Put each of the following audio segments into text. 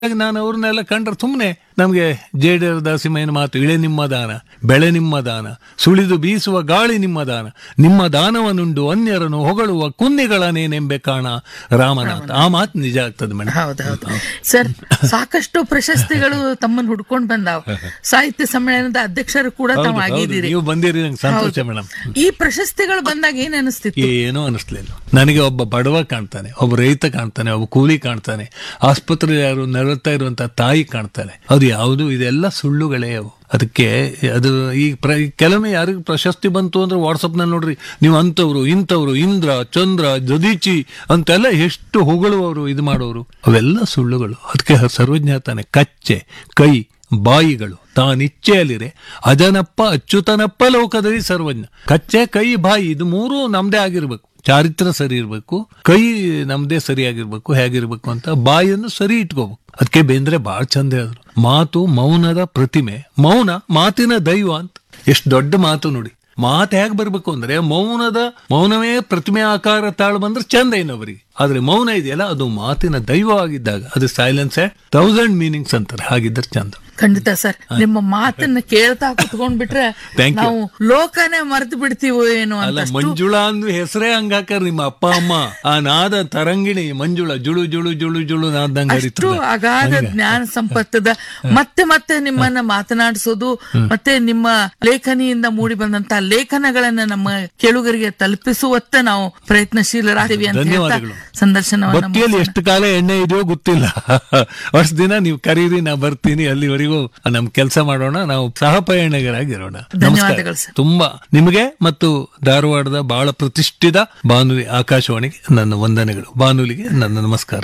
ಹಾಗಾಗಿ ನಾನು ಅವ್ರನ್ನೆಲ್ಲ ಕಂಡ್ರೆ ಸುಮ್ಮನೆ ನಮಗೆ ಜೇಡರ ದಾಸಿಮಯ್ಯನ ಮಾತು ಇಳೆ ನಿಮ್ಮ ದಾನ ಬೆಳೆ ನಿಮ್ಮ ದಾನ ಸುಳಿದು ಬೀಸುವ ಗಾಳಿ ನಿಮ್ಮ ದಾನ ನಿಮ್ಮ ದಾನವನುಂಡು ಅನ್ಯರನ್ನು ಹೊಗಳುವ ಕುನ್ನಿಗಳನೇನೆಂಬೆ ಕಾಣ ರಾಮನಾಥ ಆ ಮಾತು ನಿಜ ಆಗ್ತದೆ ಮೇಡಮ್ ಹೌದೌದು ಸರ್ ಸಾಕಷ್ಟು ಪ್ರಶಸ್ತಿಗಳು ತಮ್ಮನ್ನು ಹುಡ್ಕೊಂಡ್ ಬಂದಾವ್ ಸಾಹಿತ್ಯ ಸಮ್ಮೇಳನದ ಅಧ್ಯಕ್ಷರು ಕೂಡ ತಾವು ಹೌದು, ಹೌದು. ಆಗಿದ್ದೀರಿ ನೀವು ಬಂದಿರಿ ನಂಗೆ ಸಂತೋಷ ಹೌದು. ಮೇಡಮ್ ಈ ಪ್ರಶಸ್ತಿಗಳು ಬಂದಾಗ ಏನ್ ಅನಿಸ್ತಿತ್ತು ಏನೂ ಅನಿಸ್ಲಿಲ್ಲ ನನಗೆ ಒಬ್ಬ ಬಡವ ಕಾಣ್ತಾನೆ ಒಬ್ಬ ರೈತ ಕಾಣ್ತಾನೆ ಒಬ್ಬ ಕೂಲಿ ಕಾಣ್ತಾನೆ ಆಸ್ಪತ್ರೆ ಯಾರು ನರಳ್ತಾ ಇರುವಂತ ತಾಯಿ ಕಾಣ್ತಾನೆ ಅದು ಯಾವುದು ಇದೆಲ್ಲ ಸುಳ್ಳುಗಳೇ ಅವು ಅದಕ್ಕೆ ಅದು ಈ ಪ್ರ ಕೆಲವೊಮ್ಮೆ ಯಾರಿಗೂ ಪ್ರಶಸ್ತಿ ಬಂತು ಅಂದ್ರೆ ವಾಟ್ಸಪ್ ನಲ್ಲಿ ನೋಡ್ರಿ ನೀವು ಅಂಥವ್ರು ಇಂಥವ್ರು ಇಂದ್ರ ಚಂದ್ರ ಜದೀಚಿ ಅಂತೆಲ್ಲ ಎಷ್ಟು ಹೊಗಳುವವರು ಇದು ಮಾಡೋರು ಅವೆಲ್ಲ ಸುಳ್ಳುಗಳು ಅದಕ್ಕೆ ಸರ್ವಜ್ಞ ತಾನೆ ಕಚ್ಚೆ ಕೈ ಬಾಯಿಗಳು ತಾನಿಚ್ಛೆಯಲ್ಲಿರೆ ಅಜನಪ್ಪ ಅಚ್ಯುತನಪ್ಪ ಲೋಕದಲ್ಲಿ ಸರ್ವಜ್ಞ ಕಚ್ಚೆ ಕೈ ಬಾಯಿ ಇದು ಮೂರು ನಮ್ದೇ ಆಗಿರ್ಬೇಕು ಚಾರಿತ್ರ ಸರಿ ಇರ್ಬೇಕು ಕೈ ನಮ್ದೇ ಸರಿಯಾಗಿರ್ಬೇಕು ಹೇಗಿರ್ಬೇಕು ಅಂತ ಬಾಯಿಯನ್ನು ಸರಿ ಇಟ್ಕೋಬೇಕು ಅದಕ್ಕೆ ಬೇಂದ್ರೆ ಬಹಳ ಚಂದ ಹೇಳಿದ್ರು ಮಾತು ಮೌನದ ಪ್ರತಿಮೆ ಮೌನ ಮಾತಿನ ದೈವ ಅಂತ ಎಷ್ಟು ದೊಡ್ಡ ಮಾತು ನೋಡಿ ಮಾತು ಹೇಗೆ ಬರ್ಬೇಕು ಅಂದ್ರೆ ಮೌನದ ಮೌನವೇ ಪ್ರತಿಮೆ ಆಕಾರ ತಾಳು ಬಂದ್ರೆ ಚಂದ ಇನ್ನೊಬ್ಬರಿಗೆ ಆದ್ರೆ ಮೌನ ಇದೆಯಲ್ಲ ಅದು ಮಾತಿನ ದೈವ ಆಗಿದ್ದಾಗ ಅದು ಸೈಲೆನ್ಸ್ ಥೌಸಂಡ್ ಮೀನಿಂಗ್ಸ್ ಅಂತಾರೆ ಹಾಗಿದ್ರೆ ಚಂದ ಖಂಡಿತ ಸರ್ ನಿಮ್ಮ ಮಾತನ್ನ ಕೇಳ್ತಾ ಕುತ್ಕೊಂಡ್ಬಿಟ್ರೆ Thank you. ನಾವು ಲೋಕನೇ ಮರೆತು ಬಿಡ್ತೀವೋ ಏನೋ ಅಲ್ಲ ಅಂತ ಮಂಜುಳಾ ಅಂದು ಹೆಸರೇ ಹಂಗಾಕರ್ ನಿಮ್ಮ ಅಪ್ಪ ಅಮ್ಮ ಆ ನಾದ ತರಂಗಿಣಿ ಮಂಜುಳ ಜುಳು ಜುಳು ಜುಳು ಜುಳು ನಾದಂಗ ಅಷ್ಟು ಅಗಾಧ ಜ್ಞಾನ ಸಂಪತ್ತದ ಮತ್ತೆ ಮತ್ತೆ ನಿಮ್ಮನ್ನ ಮಾತನಾಡಿಸೋದು ಮತ್ತೆ ನಿಮ್ಮ ಲೇಖನಿಯಿಂದ ಮೂಡಿ ಬಂದಂತ ಲೇಖನಗಳನ್ನ ನಮ್ಮ ಕೇಳುಗರಿಗೆ ತಲುಪಿಸುವತ್ತ ನಾವು ಪ್ರಯತ್ನಶೀಲರಾಗ್ತೀವಿ ಅಂತ ಹೇಳ್ತಾ ಧನ್ಯವಾದಗಳು. ಸಂದರ್ಶನವನ್ನ ಬತ್ತಿಯಲ್ಲಿ ಎಷ್ಟು ಕಾಲ ಎಣ್ಣೆ ಇದೆಯೋ ಗೊತ್ತಿಲ್ಲ ವರ್ಷ ದಿನ ನೀವು ಕರೀರಿ ನಾ ಬರ್ತೀನಿ ಅಲ್ಲಿವರೆಗೂ ನಮ್ ಕೆಲಸ ಮಾಡೋಣ ನಾವು ಸಹ ಪಯಣಿಗರಾಗಿರೋಣ ಧನ್ಯವಾದಗಳು ಸರ್. ತುಂಬಾ ನಿಮಗೆ ಮತ್ತು ಧಾರವಾಡದ ಬಹಳ ಪ್ರತಿಷ್ಠಿತ ಬಾನುಲಿ ಆಕಾಶವಾಣಿಗೆ ನನ್ನ ವಂದನೆಗಳು ಬಾನುಲಿಗೆ ನನ್ನ ನಮಸ್ಕಾರ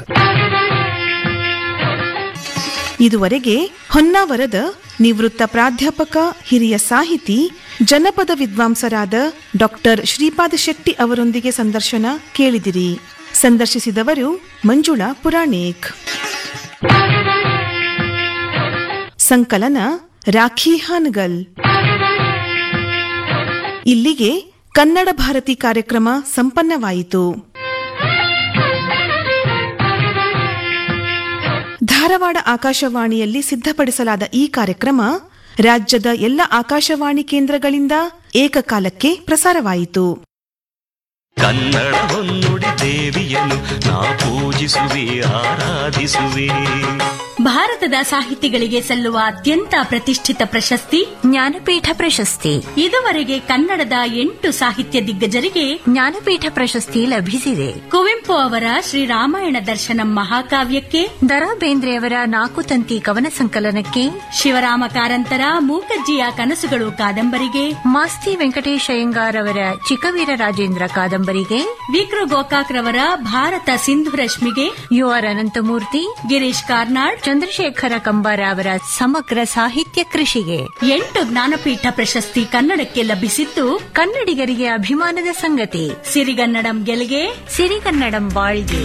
ಇದುವರೆಗೆ ಹೊನ್ನಾವರದ ನಿವೃತ್ತ ಪ್ರಾಧ್ಯಾಪಕ ಹಿರಿಯ ಸಾಹಿತಿ ಜನಪದ ವಿದ್ವಾಂಸರಾದ ಡಾಕ್ಟರ್ ಶ್ರೀಪಾದ ಶೆಟ್ಟಿ ಅವರೊಂದಿಗೆ ಸಂದರ್ಶನ ಕೇಳಿದಿರಿ ಸಂದರ್ಶಿಸಿದವರು ಮಂಜುಳಾ ಪುರಾಣಿಕ್ ಸಂಕಲನ ರಾಖಿ ಹಾನಗಲ್ ಇಲ್ಲಿಗೆ ಕನ್ನಡ ಭಾರತಿ ಕಾರ್ಯಕ್ರಮ ಸಂಪನ್ನವಾಯಿತು ಧಾರವಾಡ ಆಕಾಶವಾಣಿಯಲ್ಲಿ ಸಿದ್ಧಪಡಿಸಲಾದ ಈ ಕಾರ್ಯಕ್ರಮ ರಾಜ್ಯದ ಎಲ್ಲ ಆಕಾಶವಾಣಿ ಕೇಂದ್ರಗಳಿಂದ ಏಕಕಾಲಕ್ಕೆ ಪ್ರಸಾರವಾಯಿತು ಕನ್ನಡ ಹೊನ್ನುಡಿ ದೇವಿಯನು ನಾ ಪೂಜಿಸುವೆ ಆರಾಧಿಸುವೆ ಭಾರತದ ಸಾಹಿತಿಗಳಿಗೆ ಸಲ್ಲುವ ಅತ್ಯಂತ ಪ್ರತಿಷ್ಠಿತ ಪ್ರಶಸ್ತಿ ಜ್ಞಾನಪೀಠ ಪ್ರಶಸ್ತಿ ಇದುವರೆಗೆ ಕನ್ನಡದ ಎಂಟು ಸಾಹಿತ್ಯ ದಿಗ್ಗಜರಿಗೆ ಜ್ಞಾನಪೀಠ ಪ್ರಶಸ್ತಿ ಲಭಿಸಿದೆ ಕುವೆಂಪು ಅವರ ಶ್ರೀರಾಮಾಯಣ ದರ್ಶನಂ ಮಹಾಕಾವ್ಯಕ್ಕೆ ದರಾ ಬೇಂದ್ರೆಯವರ ನಾಲ್ಕು ತಂತಿ ಕವನ ಸಂಕಲನಕ್ಕೆ ಶಿವರಾಮ ಕಾರಂತರ ಮೂಕಜ್ಜಿಯ ಕನಸುಗಳು ಕಾದಂಬರಿಗೆ ಮಾಸ್ತಿ ವೆಂಕಟೇಶ್ ಅಯ್ಯಂಗಾರ್ ಅವರ ಚಿಕ್ಕವೀರ ರಾಜೇಂದ್ರ ಕಾದಂಬರಿಗೆ ವಿಕ್ರು ಗೋಕಾಕ್ ರವರ ಭಾರತ ಸಿಂಧು ರಶ್ಮಿಗೆ ಯು ಆರ್ ಅನಂತಮೂರ್ತಿ ಗಿರೀಶ್ ಕಾರ್ನಾಡ್ ಚಂದ್ರಶೇಖರ ಕಂಬಾರ ಅವರ ಸಮಗ್ರ ಸಾಹಿತ್ಯ ಕೃಷಿಗೆ ಎಂಟು ಜ್ಞಾನಪೀಠ ಪ್ರಶಸ್ತಿ ಕನ್ನಡಕ್ಕೆ ಲಭಿಸಿದ್ದು ಕನ್ನಡಿಗರಿಗೆ ಅಭಿಮಾನದ ಸಂಗತಿ ಸಿರಿಗನ್ನಡಂ ಗೆಲ್ಗೆ ಸಿರಿಗನ್ನಡಂ ಬಾಳ್ಗೆ